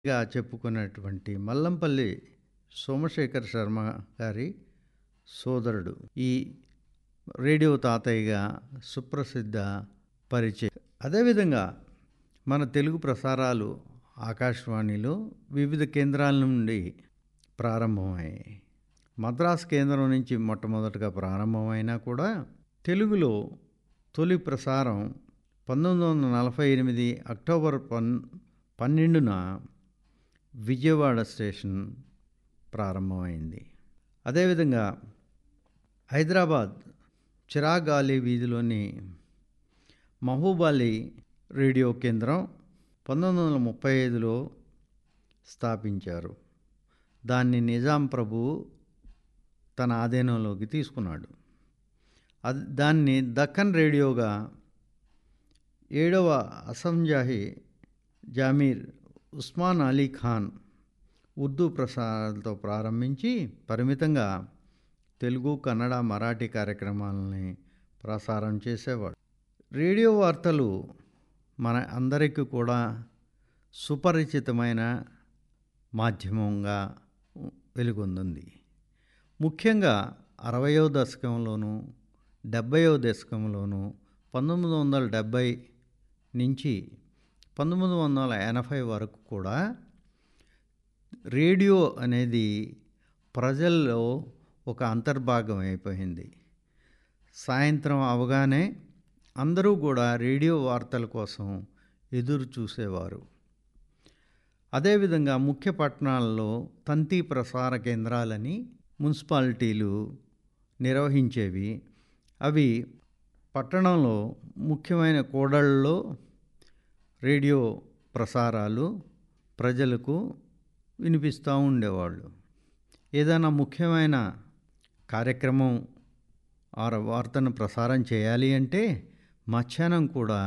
గా చెప్పుకున్నటువంటి మల్లంపల్లి సోమశేఖర్ శర్మ గారి సోదరుడు ఈ రేడియో తాతయ్యగా సుప్రసిద్ధ పరిచయం అదేవిధంగా మన తెలుగు ప్రసారాలు ఆకాశవాణిలో వివిధ కేంద్రాల నుండి ప్రారంభమయ్యాయి మద్రాస్ కేంద్రం నుంచి మొట్టమొదటగా ప్రారంభమైనా కూడా తెలుగులో తొలి ప్రసారం పంతొమ్మిది వందల నలభై ఎనిమిది అక్టోబర్ పన్ పన్నెండున విజయవాడ స్టేషన్ ప్రారంభమైంది అదేవిధంగా హైదరాబాద్ చిరాగాలి వీధిలోని మహబూబాలి రేడియో కేంద్రం పంతొమ్మిది వందల ముప్పై ఐదులో స్థాపించారు దాన్ని నిజాం ప్రభువు తన ఆధీనంలోకి తీసుకున్నాడు అది దాన్ని దక్కన్ రేడియోగా ఏడవ అసంజాహి జామీర్ ఉస్మాన్ అలీ ఖాన్ ఉర్దూ ప్రసారాలతో ప్రారంభించి పరిమితంగా తెలుగు కన్నడ మరాఠీ కార్యక్రమాలని ప్రసారం చేసేవాడు రేడియో వార్తలు మన అందరికీ కూడా సుపరిచితమైన మాధ్యమంగా వెలుగొందింది ముఖ్యంగా అరవయో దశకంలోనూ డెబ్భైవ దశకంలోనూ పంతొమ్మిది వందల డెబ్భై నుంచి పంతొమ్మిది వందల ఎనభై వరకు కూడా రేడియో అనేది ప్రజల్లో ఒక అంతర్భాగం అయిపోయింది సాయంత్రం అవగానే అందరూ కూడా రేడియో వార్తల కోసం ఎదురు చూసేవారు అదేవిధంగా ముఖ్య పట్టణాల్లో తంతి ప్రసార కేంద్రాలని మున్సిపాలిటీలు నిర్వహించేవి అవి పట్టణంలో ముఖ్యమైన కూడళ్ళలో రేడియో ప్రసారాలు ప్రజలకు వినిపిస్తూ ఉండేవాళ్ళు ఏదైనా ముఖ్యమైన కార్యక్రమం ఆ వార్తను ప్రసారం చేయాలి అంటే మధ్యాహ్నం కూడా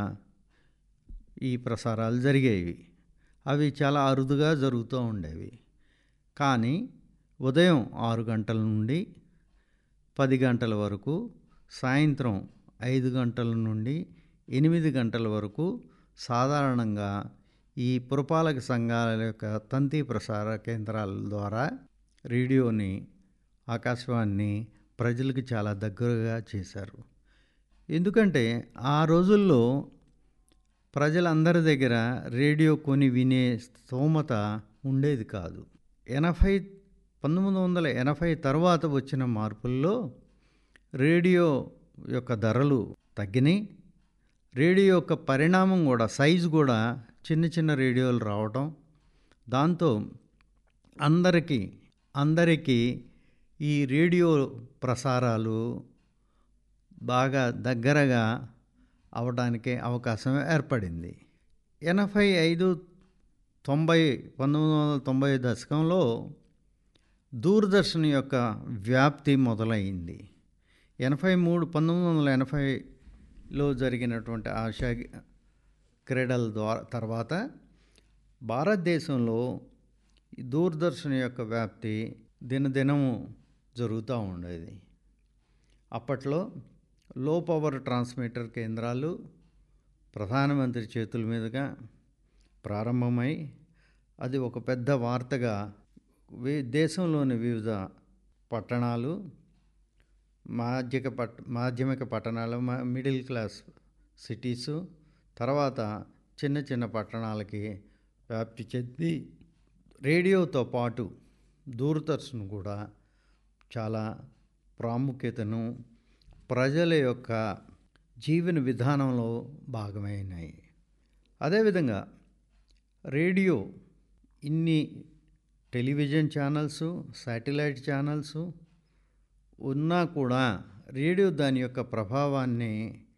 ఈ ప్రసారాలు జరిగేవి అవి చాలా అరుదుగా జరుగుతూ ఉండేవి కానీ ఉదయం ఆరు గంటల నుండి పది గంటల వరకు సాయంత్రం ఐదు గంటల నుండి ఎనిమిది గంటల వరకు సాధారణంగా ఈ పురపాలక సంఘాల యొక్క తంతి ప్రసార కేంద్రాల ద్వారా రేడియోని ఆకాశవాణిని ప్రజలకు చాలా దగ్గరగా చేశారు ఎందుకంటే ఆ రోజుల్లో ప్రజలందరి దగ్గర రేడియో కొని వినే స్తోమత ఉండేది కాదు ఎనభై పంతొమ్మిది వందల ఎనభై తర్వాత వచ్చిన మార్పుల్లో రేడియో యొక్క ధరలు తగ్గినాయి రేడియో యొక్క పరిణామం కూడా సైజు కూడా చిన్న చిన్న రేడియోలు రావటం దాంతో అందరికీ అందరికీ ఈ రేడియో ప్రసారాలు బాగా దగ్గరగా అవడానికి అవకాశం ఏర్పడింది ఎనభై ఐదు తొంభై పంతొమ్మిది వందల తొంభై దశకంలో దూరదర్శన్ యొక్క వ్యాప్తి మొదలైంది ఎనభై మూడు పంతొమ్మిది వందల ఎనభైలో జరిగినటువంటి ఆసియా క్రీడల ద్వారా తర్వాత భారతదేశంలో దూరదర్శన్ యొక్క వ్యాప్తి దినదినము జరుగుతూ ఉండేది అప్పట్లో లో పవర్ ట్రాన్స్మిటర్ కేంద్రాలు ప్రధానమంత్రి చేతుల మీదుగా ప్రారంభమై అది ఒక పెద్ద వార్తగా దేశంలోని వివిధ పట్టణాలు మాధ్యక పట్ మాధ్యమిక పట్టణాలు మిడిల్ క్లాస్ సిటీసు తర్వాత చిన్న చిన్న పట్టణాలకి వ్యాప్తి చెంది రేడియోతో పాటు దూరదర్శన్ కూడా చాలా ప్రాముఖ్యతను ప్రజల యొక్క జీవన విధానంలో భాగమైనాయి అదేవిధంగా రేడియో ఇన్ని టెలివిజన్ ఛానల్స్ శాటిలైట్ ఛానల్స్ ఉన్నా కూడా రేడియో దాని యొక్క ప్రభావాన్ని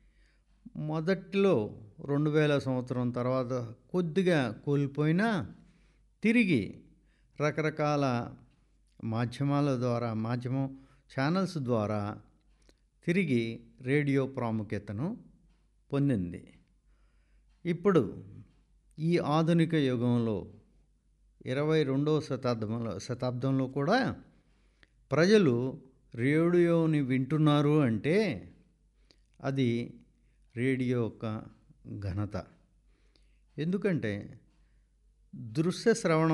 మొదట్లో రెండు వేల సంవత్సరం తర్వాత కొద్దిగా కోల్పోయినా తిరిగి రకరకాల మాధ్యమాల ద్వారా మాధ్యమం ఛానల్స్ ద్వారా తిరిగి రేడియో ప్రాముఖ్యతను పొందింది ఇప్పుడు ఈ ఆధునిక యుగంలో ఇరవై రెండవ శతాబ్దంలో శతాబ్దంలో కూడా ప్రజలు రేడియోని వింటున్నారు అంటే అది రేడియో యొక్క ఘనత ఎందుకంటే దృశ్య శ్రవణం